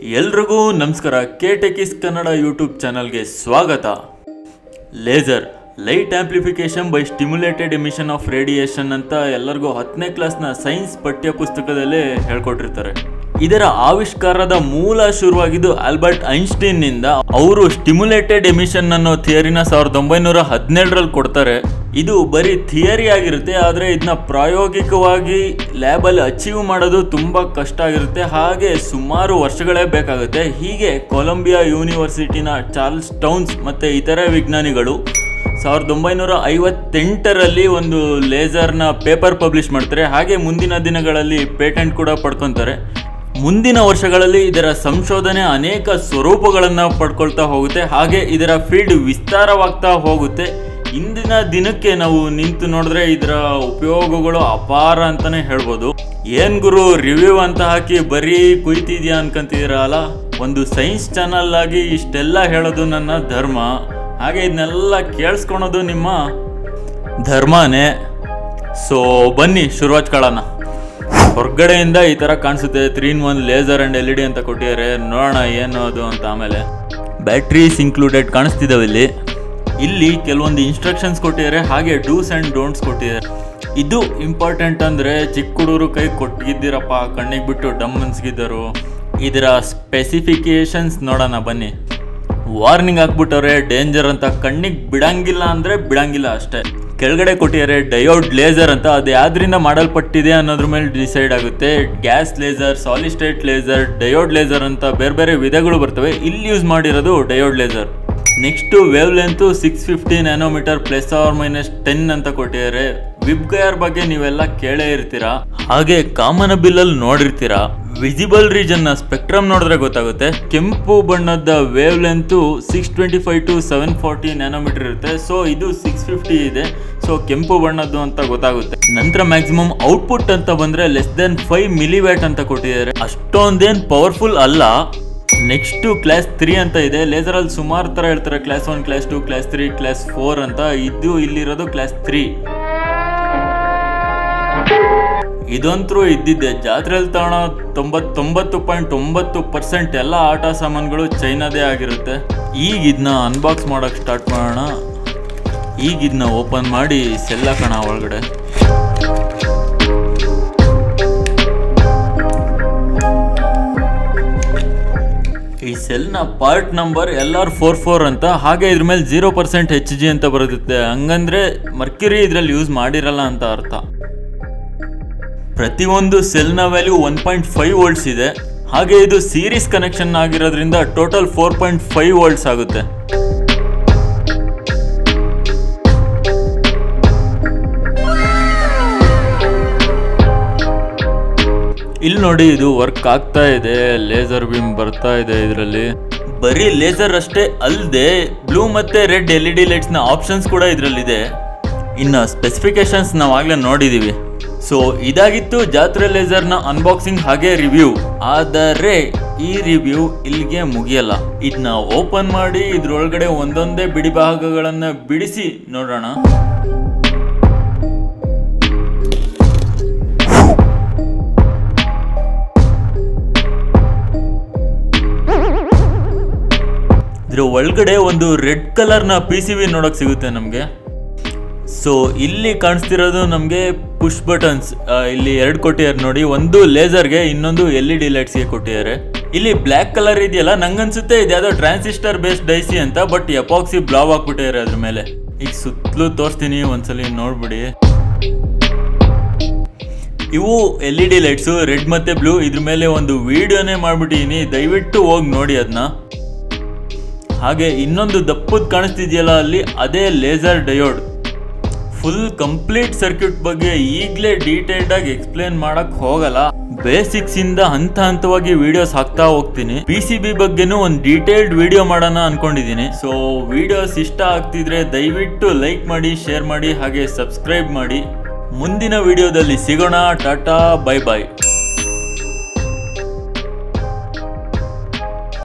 ಎಲ್ರಿಗೂ ನಮಸ್ಕಾರ K ಟೆಕಿಸ್ Kannada YouTube ಚಾನಲ್ಗೆ ಸ್ವಾಗತ laser light amplification by stimulated emission of radiation ಅಂತ ಎಲ್ಲರಿಗೂ ಹತ್ತನೇ ಕ್ಲಾಸ್ನ ಸೈನ್ಸ್ ಪಠ್ಯ ಪುಸ್ತಕದಲ್ಲೇ ಹೇಳ್ಕೊಟ್ಟಿರ್ತಾರೆ ಇದರ ಆವಿಷ್ಕಾರದ ಮೂಲ ಶುರುವಾಗಿದ್ದು ಆಲ್ಬರ್ಟ್ ಐನ್ಸ್ಟೀನ್ನಿಂದ ಅವರು ಸ್ಟಿಮ್ಯುಲೇಟೆಡ್ ಎಮಿಷನ್ ಅನ್ನೋ ಥಿಯರಿನ ಸಾವಿರದ ಒಂಬೈನೂರ ಹದಿನೇಳರಲ್ಲಿ ಕೊಡ್ತಾರೆ ಇದು ಬರೀ ಥಿಯರಿ ಆಗಿರುತ್ತೆ ಆದರೆ ಇದನ್ನ ಪ್ರಾಯೋಗಿಕವಾಗಿ ಲ್ಯಾಬಲ್ಲಿ ಅಚೀವ್ ಮಾಡೋದು ತುಂಬ ಕಷ್ಟ ಆಗಿರುತ್ತೆ ಹಾಗೆ ಸುಮಾರು ವರ್ಷಗಳೇ ಬೇಕಾಗುತ್ತೆ ಹೀಗೆ ಕೊಲಂಬಿಯಾ ಯೂನಿವರ್ಸಿಟಿನ ಚಾರ್ಲ್ಸ್ ಟೌನ್ಸ್ ಮತ್ತು ಇತರೆ ವಿಜ್ಞಾನಿಗಳು ಸಾವಿರದ ಒಂಬೈನೂರ ಐವತ್ತೆಂಟರಲ್ಲಿ ಒಂದು ಲೇಸರ್ನ ಪೇಪರ್ ಪಬ್ಲಿಷ್ ಮಾಡ್ತಾರೆ ಹಾಗೆ ಮುಂದಿನ ದಿನಗಳಲ್ಲಿ ಪೇಟೆಂಟ್ ಕೂಡ ಪಡ್ಕೊತಾರೆ ಮುಂದಿನ ವರ್ಷಗಳಲ್ಲಿ ಇದರ ಸಂಶೋಧನೆ ಅನೇಕ ಸ್ವರೂಪಗಳನ್ನು ಪಡ್ಕೊಳ್ತಾ ಹೋಗುತ್ತೆ ಹಾಗೆ ಇದರ ಫೀಲ್ಡ್ ವಿಸ್ತಾರವಾಗ್ತಾ ಹೋಗುತ್ತೆ ಇಂದಿನ ದಿನಕ್ಕೆ ನಾವು ನಿಂತು ನೋಡಿದ್ರೆ ಇದರ ಉಪಯೋಗಗಳು ಅಪಾರ ಅಂತಾನೆ ಹೇಳ್ಬೋದು ಏನ್ ಗುರು ರಿವ್ಯೂ ಅಂತ ಹಾಕಿ ಬರೀ ಕುಯ್ತಿದ್ಯಾ ಅನ್ಕೊಂತಿದ್ದೀರಲ್ಲ ಒಂದು ಸೈನ್ಸ್ ಚಾನಲ್ ಆಗಿ ಇಷ್ಟೆಲ್ಲ ಹೇಳೋದು ನನ್ನ ಧರ್ಮ ಹಾಗೆ ಇದನ್ನೆಲ್ಲ ಕೇಳಿಸ್ಕೊಳೋದು ನಿಮ್ಮ ಧರ್ಮನೇ ಸೊ ಬನ್ನಿ ಶುರುವಾಚ್ಕೊಳ್ಳೋಣ ಹೊರಗಡೆಯಿಂದ ಈ ಥರ ಕಾಣಿಸುತ್ತೆ three in one laser and L E D ಅಂತ ಕೊಟ್ಟಿದ್ದಾರೆ ನೋಡೋಣ ಏನು ಅದು ಅಂತ ಆಮೇಲೆ ಬ್ಯಾಟ್ರೀಸ್ ಇನ್ಕ್ಲೂಡೆಡ್ ಕಾಣಿಸ್ತಿದ್ದಾವೆ ಇಲ್ಲಿ ಇಲ್ಲಿ ಕೆಲವೊಂದು ಇನ್ಸ್ಟ್ರಕ್ಷನ್ಸ್ ಕೊಟ್ಟಿದ್ದಾರೆ ಹಾಗೆ ಡೂಸ್ ಆ್ಯಂಡ್ ಡೋಂಟ್ಸ್ ಕೊಟ್ಟಿದ್ದಾರೆ ಇದು ಇಂಪಾರ್ಟೆಂಟ್ ಅಂದರೆ ಚಿಕ್ಕ ಹುಡುಗರು ಕೈ ಕೊಟ್ಟಿದ್ದೀರಪ್ಪ ಕಣ್ಣಿಗೆ ಬಿಟ್ಟು ಡಮ್ ಅನ್ಸ್ಗಿದ್ದರು ಇದರ ಸ್ಪೆಸಿಫಿಕೇಶನ್ಸ್ ನೋಡೋಣ ಬನ್ನಿ ವಾರ್ನಿಂಗ್ ಹಾಕ್ಬಿಟ್ಟವ್ರೆ ಡೇಂಜರ್ ಅಂತ ಕಣ್ಣಿಗೆ ಬಿಡಂಗಿಲ್ಲ ಅಂದರೆ ಬಿಡಂಗಿಲ್ಲ ಅಷ್ಟೇ ಕೆಳಗಡೆ ಕೊಟ್ಟಿದ್ದಾರೆ ಡಯೋಡ್ ಲೇಸರ್ ಅಂತ ಅದು ಯಾವ್ದ್ರಿಂದ ಮಾಡಲ್ಪಟ್ಟಿದೆ ಅನ್ನೋದ್ರ ಮೇಲೆ ಡಿಸೈಡ್ ಆಗುತ್ತೆ gas laser solid state laser diode laser ಅಂತ ಬೇರೆ ಬೇರೆ ವಿಧಗಳು ಬರ್ತವೆ ಇಲ್ಲಿ ಯೂಸ್ ಮಾಡಿರೋದು diode laser next wavelength six fifty nanometer plus or minus ten ಅಂತ ಕೊಟ್ಟಿದ್ದಾರೆ ವಿಬ್ ಗಯರ್ ಬಗ್ಗೆ ನೀವೆಲ್ಲ ಕೇಳೇ ಇರ್ತೀರಾ ಹಾಗೆ ಕಾಮನ ಬಿಲ್ಲಲ್ಲಿ ನೋಡಿರ್ತೀರಾ ವಿಸಿಬಲ್ ರೀಜನ್ ನ ಸ್ಪೆಕ್ಟ್ರಮ್ ನೋಡಿದ್ರೆ ಗೊತ್ತಾಗುತ್ತೆ ಕೆಂಪು ಬಣ್ಣದ wavelength six twenty five to seven forty nanometer ಇರುತ್ತೆ ಸೊ ಇದು ಸಿಕ್ಸ್ ಫಿಫ್ಟಿ ಇದೆ ಸೊ ಕೆಂಪು ಬಣ್ಣದ್ದು ಅಂತ ಗೊತ್ತಾಗುತ್ತೆ ನಂತರ ಮ್ಯಾಕ್ಸಿಮಮ್ ಔಟ್ಪುಟ್ ಅಂತ ಬಂದ್ರೆ ಲೆಸ್ ದೆನ್ ಫೈವ್ ಮಿಲಿವ್ಯಾಟ್ ಅಂತ ಕೊಟ್ಟಿದ್ದಾರೆ ಅಷ್ಟೊಂದೇನ್ ಪವರ್ಫುಲ್ ಅಲ್ಲ ನೆಕ್ಸ್ಟ್ ಕ್ಲಾಸ್ ತ್ರೀ ಅಂತ ಇದೆ ಲೇಸರಲ್ಲಿ ಸುಮಾರು ಥರ ಹೇಳ್ತಾರೆ class one class two class three class four ಅಂತ ಇದು ಇಲ್ಲಿರೋದು ಕ್ಲಾಸ್ ತ್ರೀ ಇದಂತರೂ ಇದ್ದಿದ್ದೆ ಜಾತ್ರೆಯಲ್ಲಿ ತಗೊಳ್ಳೋ ತೊಂಬತ್ತೊಂಬತ್ತು ಪಾಯಿಂಟ್ ಒಂಬತ್ತು ಪರ್ಸೆಂಟ್ ಎಲ್ಲ ಆಟ ಸಾಮಾನುಗಳು ಚೈನಾದೇ ಆಗಿರುತ್ತೆ ಈಗ ಇದನ್ನ ಅನ್ಬಾಕ್ಸ್ ಮಾಡೋಕೆ ಸ್ಟಾರ್ಟ್ ಮಾಡೋಣ ಈಗ ಇದನ್ನ ಓಪನ್ ಮಾಡಿ ಸೆಲ್ ಹಾಕೋಣ ಒಳಗಡೆ ಈ ಸೆಲ್ನ part number L R four four ಅಂತ ಹಾಗೆ ಇದ್ರ ಮೇಲೆ ಜೀರೋ ಪರ್ಸೆಂಟ್ ಹೆಚ್ ಜಿ ಅಂತ ಬರುತ್ತೆ ಹಂಗಂದ್ರೆ ಮರ್ಕ್ಯುರಿ ಇದ್ರಲ್ಲಿ ಯೂಸ್ ಮಾಡಿರಲ್ಲ ಅಂತ ಅರ್ಥ ಪ್ರತಿಯೊಂದು ಸೆಲ್ನ value one point five volts ಇದೆ ಹಾಗೆ ಇದು ಸೀರೀಸ್ ಕನೆಕ್ಷನ್ ಆಗಿರೋದ್ರಿಂದ total four point five volts ಆಗುತ್ತೆ ಇಲ್ಲಿ ನೋಡಿ ಇದು ವರ್ಕ್ ಆಗ್ತಾ ಇದೆ ಲೇಸರ್ ಬೀಮ್ ಬರ್ತಾ ಇದೆ ಇದರಲ್ಲಿ ಬರೀ ಲೇಸರ್ ಅಷ್ಟೇ ಅಲ್ಲದೆ ಬ್ಲೂ ಮತ್ತೆ ರೆಡ್ ಎಲ್ ಇ ಡಿ ಲೈಟ್ಸ್ನ ಆಪ್ಷನ್ಸ್ ಕೂಡ ಇದರಲ್ಲಿದೆ ಇನ್ನು ಸ್ಪೆಸಿಫಿಕೇಶನ್ಸ್ ನಾವು ಆಗಲೇ ನೋಡಿದ್ದೀವಿ ಸೊ ಇದಾಗಿತ್ತು ಜಾತ್ರೆ ಲೇಸರ್ನ ಅನ್ಬಾಕ್ಸಿಂಗ್ ಹಾಗೆ ರಿವ್ಯೂ ಆದರೆ ಈ ರಿವ್ಯೂ ಇಲ್ಲಿಗೆ ಮುಗಿಯಲ್ಲ ಇದನ್ನ ಓಪನ್ ಮಾಡಿ ಇದ್ರೊಳಗಡೆ ಒಂದೊಂದೇ ಬಿಡಿ ಭಾಗಗಳನ್ನು ಬಿಡಿಸಿ ನೋಡೋಣ ಇದ್ರ ಒಳಗಡೆ ಒಂದು ರೆಡ್ ಕಲರ್ನ ಪಿ ಸಿ ವಿ ನೋಡಕ್ ಸಿಗುತ್ತೆ ನಮಗೆ ಸೊ ಇಲ್ಲಿ ಕಾಣಿಸ್ತಿರೋದು ನಮಗೆ ಪುಷ್ ಬಟನ್ಸ್ ಇಲ್ಲಿ ಎರಡು ಕೊಟ್ಟಿದ್ದಾರೆ ನೋಡಿ ಒಂದು ಲೇಸರ್ಗೆ ಇನ್ನೊಂದು ಎಲ್ ಇ ಡಿ ಲೈಟ್ಸ್ಗೆ ಕೊಟ್ಟಿದ್ದಾರೆ ಇಲ್ಲಿ ಬ್ಲ್ಯಾಕ್ ಕಲರ್ ಇದೆಯಲ್ಲ ನಂಗನ್ಸುತ್ತೆ ಇದ್ಯಾವುದೋ ಟ್ರಾನ್ಸಿಸ್ಟರ್ ಬೇಸ್ಡ್ ಡೈಸಿ ಅಂತ ಬಟ್ ಎಪಾಕ್ಸಿ ಬ್ಲಾವ್ ಹಾಕ್ಬಿಟ್ಟಿದ್ದಾರೆ ಅದ್ರ ಮೇಲೆ ಈಗ ಸುತ್ತಲೂ ತೋರಿಸ್ತೀನಿ ಒಂದ್ಸಲಿ ನೋಡ್ಬಿಡಿ ಇವು L E D lights red ಮತ್ತೆ ಬ್ಲೂ ಇದ್ರ ಮೇಲೆ ಒಂದು ವಿಡಿಯೋನೇ ಮಾಡ್ಬಿಟ್ಟಿದ್ದೀನಿ ದಯವಿಟ್ಟು ಹೋಗಿ ನೋಡಿ ಅದನ್ನ ಹಾಗೆ ಇನ್ನೊಂದು ದಪ್ಪದ್ ಕಾಣಿಸ್ತಿದೆಯಲ್ಲ ಅಲ್ಲಿ ಅದೇ laser diode full complete circuit ಬಗ್ಗೆ ಈಗಲೇ ಡೀಟೇಲ್ಡ್ ಆಗಿ ಎಕ್ಸ್ಪ್ಲೇನ್ ಮಾಡಕ್ ಹೋಗಲ್ಲ ಬೇಸಿಕ್ಸ್ ಇಂದ ಹಂತ ಹಂತವಾಗಿ ವಿಡಿಯೋಸ್ ಹಾಕ್ತಾ ಹೋಗ್ತೀನಿ ಪಿ ಸಿ ಬಿ ಬಗ್ಗೆನೂ ಒಂದು ಡೀಟೇಲ್ಡ್ ವಿಡಿಯೋ ಮಾಡೋಣ ಅನ್ಕೊಂಡಿದ್ದೀನಿ ಸೊ ವಿಡಿಯೋಸ್ ಇಷ್ಟ ಆಗ್ತಿದ್ರೆ ದಯವಿಟ್ಟು ಲೈಕ್ ಮಾಡಿ ಶೇರ್ ಮಾಡಿ ಹಾಗೆ ಸಬ್ಸ್ಕ್ರೈಬ್ ಮಾಡಿ ಮುಂದಿನ ವಿಡಿಯೋದಲ್ಲಿ ಸಿಗೋಣ ಟಾಟಾ ಬೈ ಬಾಯ್